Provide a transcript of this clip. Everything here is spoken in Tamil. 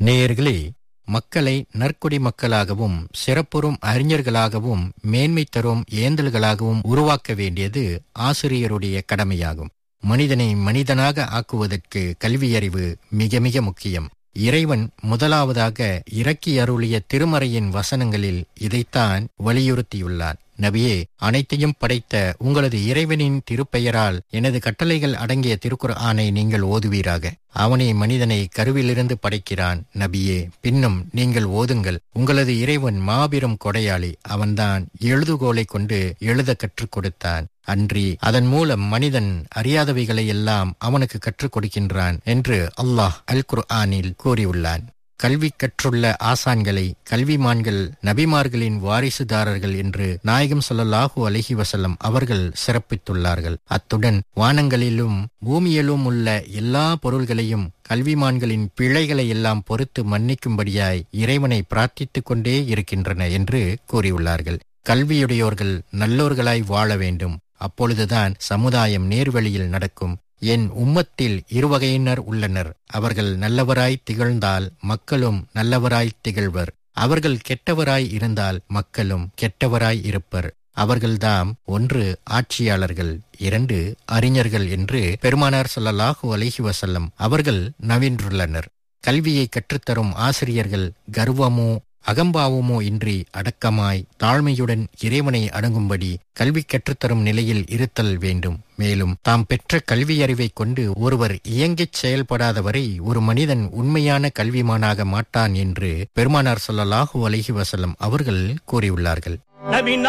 நேயர்களே மக்களை நற்குடி மக்களாகவும் சிறப்புறும் அறிஞர்களாகவும் மேன்மை தரும் ஏந்தல்களாகவும் உருவாக்க வேண்டியது ஆசிரியருடைய கடமையாகும் மனிதனை மனிதனாக ஆக்குவதற்கு கல்வியறிவு மிக மிக முக்கியம் இறைவன் முதலாவதாக இறக்கி அருளிய திருமறையின் வசனங்களில் இதைத்தான் வலியுறுத்தியுள்ளார் நபியே அனைத்தையும் படைத்த உங்களது இறைவனின் திருப்பெயரால் எனது கட்டளைகள் அடங்கிய திருக்குர் ஆணை நீங்கள் ஓதுவீராக அவனே மனிதனை கருவிலிருந்து படைக்கிறான் நபியே பின்னும் நீங்கள் ஓதுங்கள் உங்களது இறைவன் மாபெரும் கொடையாளி அவன்தான் எழுதுகோலை கொண்டு எழுத கற்றுக் கொடுத்தான் அன்றி அதன் மூலம் மனிதன் அறியாதவைகளை எல்லாம் அவனுக்கு கற்றுக் கொடுக்கின்றான் என்று அல்லாஹ் அல் குர்ஆனில் கூறியுள்ளான் கல்வி கற்றுள்ள ஆசான்களை கல்விமான்கள் நபிமார்களின் வாரிசுதாரர்கள் என்று நாயகம் சொல்லல்லாஹு அலஹி வசல்லம் அவர்கள் சிறப்பித்துள்ளார்கள் அத்துடன் வானங்களிலும் பூமியிலும் உள்ள எல்லா பொருள்களையும் கல்விமான்களின் பிழைகளை எல்லாம் பொறுத்து மன்னிக்கும்படியாய் இறைவனை பிரார்த்தித்துக் கொண்டே இருக்கின்றன என்று கூறியுள்ளார்கள் கல்வியுடையோர்கள் நல்லோர்களாய் வாழ வேண்டும் அப்பொழுதுதான் சமுதாயம் நேர்வழியில் நடக்கும் என் உம்மத்தில் இருவகையினர் உள்ளனர் அவர்கள் நல்லவராய் திகழ்ந்தால் மக்களும் நல்லவராய் திகழ்வர் அவர்கள் கெட்டவராய் இருந்தால் மக்களும் கெட்டவராய் இருப்பர் அவர்கள்தாம் ஒன்று ஆட்சியாளர்கள் இரண்டு அறிஞர்கள் என்று பெருமானார் ஸல்லல்லாஹு அலைஹி வஸல்லம் அவர்கள் நவின்றுள்ளனர் கல்வியை கற்றுத்தரும் ஆசிரியர்கள் கர்வமோ அகம்பாவமோ இன்றி அடக்கமாய் தாழ்மையுடன் இறைவனை அணுகும்படி கல்வி கற்றுத்தரும் நிலையில் இருத்தல் வேண்டும் மேலும் தாம் பெற்ற கல்வியறிவை கொண்டு ஒருவர் இயங்கிச் செயல்படாதவரை ஒரு மனிதன் உண்மையான கல்விமானாக மாட்டான் என்று பெருமானார் ஸல்லல்லாஹு அலைஹி வஸல்லம் அவர்கள் கூறியுள்ளார்கள்